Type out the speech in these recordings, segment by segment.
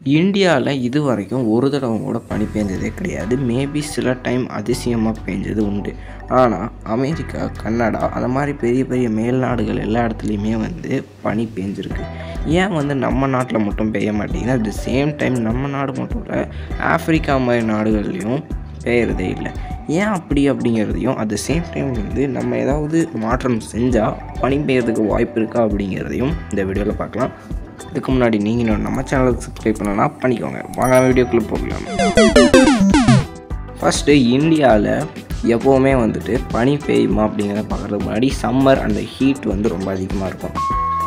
இந்தியாவில் இது வரைக்கும் ஒரு தடவை கூட பனி பெஞ்சதே கிடையாது மேபி சில டைம் அதிசயமாக பெஞ்சது உண்டு ஆனால் அமெரிக்கா கனடா அந்த மாதிரி பெரிய பெரிய மேல்நாடுகள் எல்லா இடத்துலையுமே வந்து பனி பெஞ்சிருக்கு ஏன் வந்து நம்ம நாட்டில் மட்டும் பெய்ய மாட்டேங்குது அட் த சேம் டைம் நம்ம நாடு மட்டும் இல்லை ஆஃப்ரிக்கா மாதிரி நாடுகள்லையும் பெய்யறதே இல்லை ஏன் அப்படி அப்படிங்கிறதையும் அட் த சேம் டைம் வந்து நம்ம ஏதாவது மாற்றம் செஞ்சால் பனி பெய்யறதுக்கு வாய்ப்பு இருக்கா அப்படிங்கிறதையும் இந்த வீடியோவில் பார்க்கலாம் இதுக்கு முன்னாடி நீங்கள் நம்ம சேனலுக்கு சப்ஸ்கிரைப் பண்ணலன்னா பண்ணிக்கோங்க வாங்க வீடியோக்குள்ளே போகலாம் ஃபஸ்ட்டு இந்தியாவில் எப்போவுமே வந்துட்டு பனி பெய்யுமா அப்படிங்கிறத பார்க்குறதுக்கு முன்னாடி சம்மர் அந்த ஹீட் வந்து ரொம்ப அதிகமாக இருக்கும்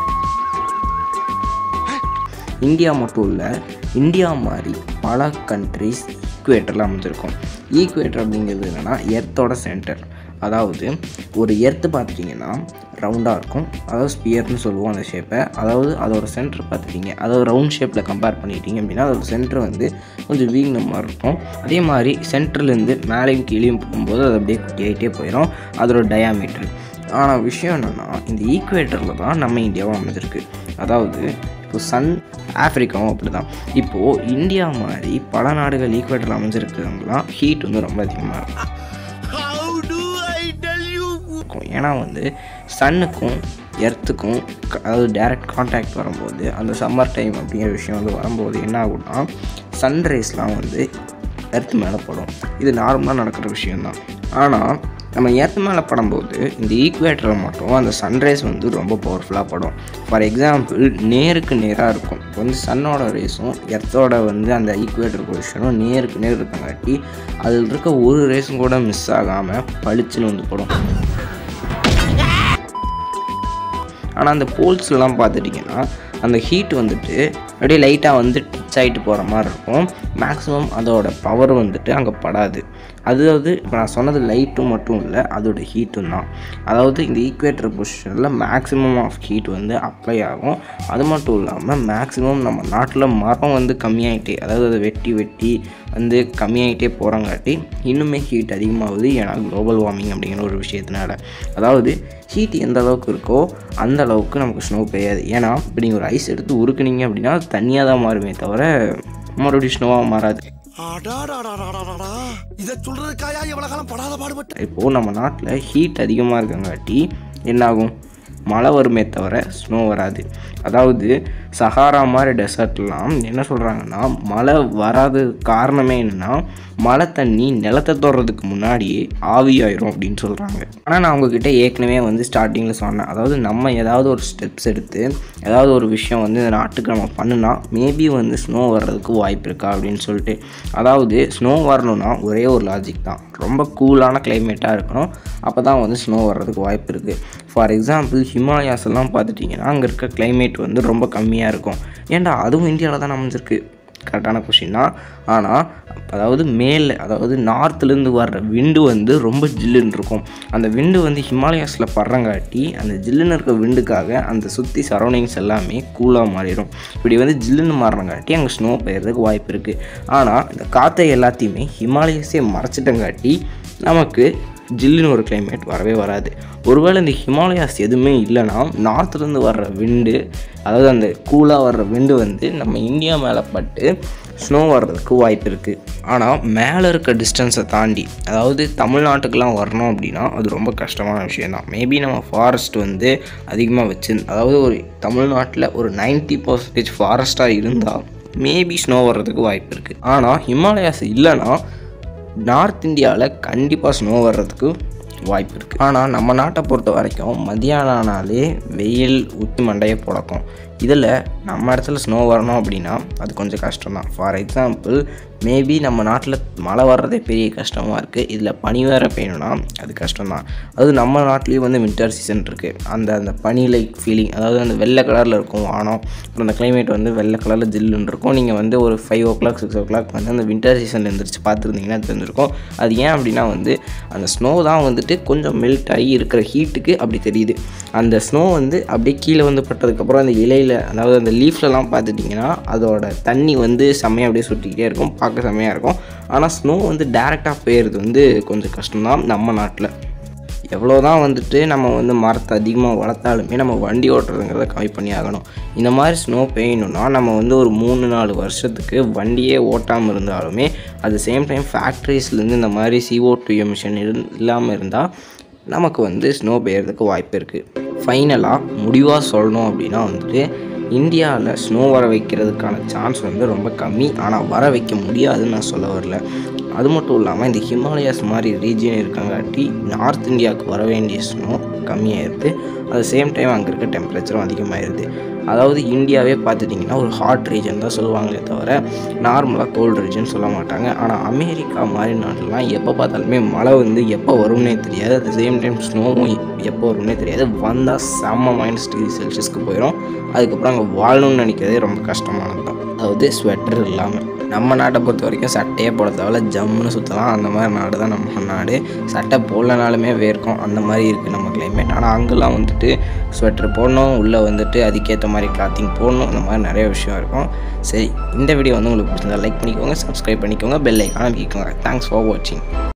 இந்தியா மட்டும் இல்லை இந்தியா மாதிரி பல கண்ட்ரிஸ் ஈக்குவேட்டரில் அமைஞ்சிருக்கும் ஈக்குவேட்டர் அப்படிங்கிறது என்னென்னா எர்த்தோட சென்டர் அதாவது ஒரு எர்த்து பார்த்துட்டிங்கன்னா ரவுண்டாக இருக்கும் அதாவது ஸ்பியர்னு சொல்லுவோம் அந்த ஷேப்பை அதாவது அதோட சென்டர் பார்த்துட்டிங்க அதாவது ரவுண்ட் ஷேப்பில் கம்பேர் பண்ணிட்டீங்க அப்படின்னா அதோட சென்டர் வந்து கொஞ்சம் வீங்கின மாதிரி இருக்கும் அதே மாதிரி சென்டர்லேருந்து மேலேயும் கீழேயும் போகும்போது அது அப்படியே குட்டியாகிட்டே போயிடும் அதோட டயாமீட்டர் ஆனால் விஷயம் என்னென்னா இந்த ஈக்குவேட்டரில் தான் நம்ம இந்தியாவும் அமைஞ்சிருக்கு அதாவது இப்போ சன் ஆஃப்ரிக்காவும் அப்படி தான் இப்போது இந்தியா மாதிரி பல நாடுகள் ஈக்குவேட்டரில் அமைஞ்சிருக்கிறவங்களாம் ஹீட் வந்து ரொம்ப அதிகமாக இருக்கும் இருக்கும் ஏன்னா வந்து சன்னுக்கும் எர்த்துக்கும் அதாவது டைரக்ட் காண்டாக்ட் வரும்போது அந்த சம்மர் டைம் அப்படிங்கிற விஷயம் வந்து வரும்போது என்ன ஆகும்னா சன்ரைஸ்லாம் வந்து எர்த் மேலே படும் இது நார்மலாக நடக்கிற விஷயந்தான் ஆனால் நம்ம ஏற்ற மேலே படும்போது இந்த ஈக்குவேட்டரில் மட்டும் அந்த சன்ரைஸ் வந்து ரொம்ப பவர்ஃபுல்லாக படும் ஃபார் எக்ஸாம்பிள் நேருக்கு நேராக இருக்கும் இப்போ வந்து சன்னோட ரேஸும் எர்த்தோட வந்து அந்த ஈக்குவேட்டர் பொசிஷனும் நேருக்கு நேர் இருக்கங்காட்டி அதில் இருக்க ஒரு ரேஸும் கூட மிஸ் ஆகாமல் பளிச்சுன்னு வந்து படும் ஆனால் அந்த போல்ஸ்லாம் பார்த்துட்டிங்கன்னா அந்த ஹீட் வந்துட்டு அப்படியே லைட்டாக வந்து டிச் ஆகிட்டு போகிற மாதிரி இருக்கும் மேக்ஸிமம் அதோட பவர் வந்துட்டு அங்கே படாது அதாவது இப்போ நான் சொன்னது லைட்டும் மட்டும் இல்லை அதோட ஹீட்டும் தான் அதாவது இந்த ஈக்குவேட்டர் பொசிஷனில் மேக்ஸிமம் ஆஃப் ஹீட் வந்து அப்ளை ஆகும் அது மட்டும் இல்லாமல் மேக்ஸிமம் நம்ம நாட்டில் மரம் வந்து கம்மியாகிட்டே அதாவது அதை வெட்டி வெட்டி வந்து கம்மியாகிட்டே போகிறங்காட்டி இன்னுமே ஹீட் அதிகமாகுது ஏன்னா குளோபல் வார்மிங் அப்படிங்கிற ஒரு விஷயத்தினால அதாவது ஹீட் எந்த அளவுக்கு இருக்கோ அந்த அளவுக்கு நமக்கு ஸ்னோ பெய்யாது ஏன்னா இப்போ நீங்கள் ஒரு ஐஸ் எடுத்து உருக்குனீங்க அப்படின்னா அது தண்ணியாக தான் மாறுமே தவிர மறுபடியும் ஸ்னோவாக மாறாது இத சொல்றதுக்காயா எவ்வளவு காலம் படாத பாடுபட்ட இப்போது நம்ம நாட்டில் ஹீட் அதிகமாக இருக்கங்காட்டி என்னாகும் மழை வருமே தவிர ஸ்னோ வராது அதாவது சஹாரா மாதிரி டெசர்ட்லாம் என்ன சொல்கிறாங்கன்னா மழை வராது காரணமே என்னென்னா மழை தண்ணி நிலத்தை தொடுறதுக்கு முன்னாடியே ஆவியாயிரும் அப்படின்னு சொல்கிறாங்க ஆனால் நான் உங்ககிட்ட ஏற்கனவே வந்து ஸ்டார்டிங்கில் சொன்னேன் அதாவது நம்ம ஏதாவது ஒரு ஸ்டெப்ஸ் எடுத்து ஏதாவது ஒரு விஷயம் வந்து இந்த நாட்டுக்கு நம்ம பண்ணுனா மேபி வந்து ஸ்னோ வர்றதுக்கு வாய்ப்பு இருக்கா அப்படின்னு சொல்லிட்டு அதாவது ஸ்னோ வரணும்னா ஒரே ஒரு லாஜிக் தான் ரொம்ப கூலான கிளைமேட்டாக இருக்கணும் அப்போ தான் வந்து ஸ்னோ வர்றதுக்கு வாய்ப்பு இருக்குது ஃபார் எக்ஸாம்பிள் ஹிமாலயாஸ் எல்லாம் பார்த்துட்டிங்கன்னா அங்கே இருக்க கிளைமேட் வந்து ரொம்ப கம்மியாக இருக்கும் ஏன்டா அதுவும் இந்தியாவில் தான் அமைஞ்சிருக்கு கரெக்டான கொஷின் தான் ஆனால் அதாவது மேலே அதாவது நார்த்துலேருந்து வர்ற விண்டு வந்து ரொம்ப ஜில்லுன்னு இருக்கும் அந்த விண்டு வந்து ஹிமாலயாஸில் படுறங்காட்டி அந்த ஜில்லுன்னு இருக்க விண்டுக்காக அந்த சுற்றி சரௌண்டிங்ஸ் எல்லாமே கூலாக மாறிடும் இப்படி வந்து ஜில்லுன்னு மாறுறங்காட்டி அங்கே ஸ்னோ பெய்யறதுக்கு வாய்ப்பு இருக்குது ஆனால் இந்த காற்றை எல்லாத்தையுமே ஹிமாலயஸே மறைச்சிட்டங்காட்டி நமக்கு ஜில்லுன்னு ஒரு கிளைமேட் வரவே வராது ஒருவேளை இந்த ஹிமாலயாஸ் எதுவுமே இல்லைன்னா நார்த்துலேருந்து வர்ற விண்டு அதாவது அந்த கூலாக வர்ற விண்டு வந்து நம்ம இந்தியா மேலே பட்டு ஸ்னோ வர்றதுக்கு வாய்ப்பு இருக்குது ஆனால் மேலே இருக்க டிஸ்டன்ஸை தாண்டி அதாவது தமிழ்நாட்டுக்கெலாம் வரணும் அப்படின்னா அது ரொம்ப கஷ்டமான விஷயந்தான் மேபி நம்ம ஃபாரஸ்ட் வந்து அதிகமாக வச்சு அதாவது ஒரு தமிழ்நாட்டில் ஒரு நைன்ட்டி பர்சன்டேஜ் ஃபாரஸ்ட்டாக இருந்தால் மேபி ஸ்னோ வர்றதுக்கு வாய்ப்பு இருக்குது ஆனால் ஹிமாலயாஸ் இல்லைன்னா நார்த் இந்தியாவில் கண்டிப்பாக ஸ்னோ வர்றதுக்கு வாய்ப்பு இருக்குது ஆனால் நம்ம நாட்டை பொறுத்த வரைக்கும் மதியானம் ஆனாலே வெயில் ஊற்றி மண்டையை புழக்கும் இதில் நம்ம இடத்துல ஸ்னோ வரணும் அப்படின்னா அது கொஞ்சம் கஷ்டம் தான் ஃபார் எக்ஸாம்பிள் மேபி நம்ம நாட்டில் மழை வர்றதே பெரிய கஷ்டமாக இருக்குது இதில் பனி வேறு பெய்யணும்னா அது கஷ்டம் தான் அது நம்ம நாட்டிலேயும் வந்து வின்டர் சீசன் இருக்குது அந்த அந்த பனி லைக் ஃபீலிங் அதாவது அந்த வெள்ளை கலரில் இருக்கும் வானம் அப்புறம் அந்த கிளைமேட் வந்து வெள்ளை கலரில் ஜில்லுன்னு இருக்கும் நீங்கள் வந்து ஒரு five o'clock six o'clock வந்து அந்த வின்டர் சீசனில் எழுந்திரிச்சு பார்த்துருந்தீங்கன்னா தெரிஞ்சிருக்கும் அது ஏன் அப்படின்னா வந்து அந்த ஸ்னோ தான் வந்துட்டு கொஞ்சம் மெல்ட் ஆகி இருக்கிற ஹீட்டுக்கு அப்படி தெரியுது அந்த ஸ்னோ வந்து அப்படியே கீழே வந்து பட்டதுக்கப்புறம் அந்த இலையில் அதாவது அந்த லீஃப்லலாம் பார்த்துட்டிங்கன்னா அதோட தண்ணி வந்து செம்மையாக அப்படியே சுட்டிக்கிட்டே இருக்கும் பார்க்க செம்மையாக இருக்கும் ஆனால் ஸ்னோ வந்து டேரெக்டாக பெய்யறது வந்து கொஞ்சம் கஷ்டம்தான் நம்ம நாட்டில் எவ்வளோ தான் வந்துட்டு நம்ம வந்து மரத்தை அதிகமாக வளர்த்தாலுமே நம்ம வண்டி ஓட்டுறதுங்கிறத கம்மி பண்ணி ஆகணும் இந்த மாதிரி ஸ்னோ பெய்யணுன்னா நம்ம வந்து ஒரு மூணு நாலு வருஷத்துக்கு வண்டியே ஓட்டாமல் இருந்தாலுமே அட் சேம் டைம் ஃபேக்ட்ரிஸ்லேருந்து இந்த மாதிரி CO2 டூ எமிஷன் இல்லாமல் இருந்தால் நமக்கு வந்து ஸ்னோ பெய்யறதுக்கு வாய்ப்பு இருக்குது ஃபைனலாக முடிவாக சொல்லணும் அப்படின்னா வந்துட்டு இந்தியாவில் ஸ்னோ வர வைக்கிறதுக்கான சான்ஸ் வந்து ரொம்ப கம்மி ஆனால் வர வைக்க முடியாதுன்னு நான் சொல்ல வரல அது மட்டும் இல்லாமல் இந்த ஹிமாலயாஸ் மாதிரி ரீஜியன் இருக்கங்காட்டி நார்த் இந்தியாவுக்கு வர வேண்டிய ஸ்னோ கம்மியாயிருது அட் சேம் டைம் அங்கே இருக்க டெம்பரேச்சரும் அதிகமாகிடுது அதாவது இந்தியாவே பார்த்துட்டிங்கன்னா ஒரு ஹாட் ரீஜன் தான் சொல்லுவாங்களே தவிர நார்மலாக கோல்டு ரீஜன் சொல்ல மாட்டாங்க ஆனால் அமெரிக்கா மாதிரி நாட்டிலாம் எப்போ பார்த்தாலுமே மழை வந்து எப்போ வரும்னே தெரியாது அட் சேம் டைம் ஸ்னோவும் எப்போ வரும்னே தெரியாது வந்தால் செம்ம மைனஸ் டிகிரி செல்சியஸ்க்கு போயிடும் அதுக்கப்புறம் அங்கே வாழணும்னு நினைக்கிறதே ரொம்ப கஷ்டமானது தான் அதாவது ஸ்வெட்டர் இல்லாமல் நம்ம நாட்டை பொறுத்த வரைக்கும் சட்டையே போட தேவையில்ல ஜம்முன்னு சுற்றலாம் அந்த மாதிரி நாடு தான் நம்ம நாடு சட்டை போடலனாலுமே வேர்க்கும் அந்த மாதிரி இருக்குது நம்ம கிளைமேட் ஆனால் அங்கெல்லாம் வந்துட்டு ஸ்வெட்டர் போடணும் உள்ளே வந்துட்டு அதுக்கேற்ற மாதிரி கிளாத்திங் போடணும் அந்த மாதிரி நிறைய விஷயம் இருக்கும் சரி இந்த வீடியோ வந்து உங்களுக்கு பிடிச்சிருந்தா லைக் பண்ணிக்கோங்க சப்ஸ்கிரைப் பண்ணிக்கோங்க பெல் ஐக்கான அமைக்கிக்கோங்க தேங்க்ஸ் ஃபார் வாட்சிங்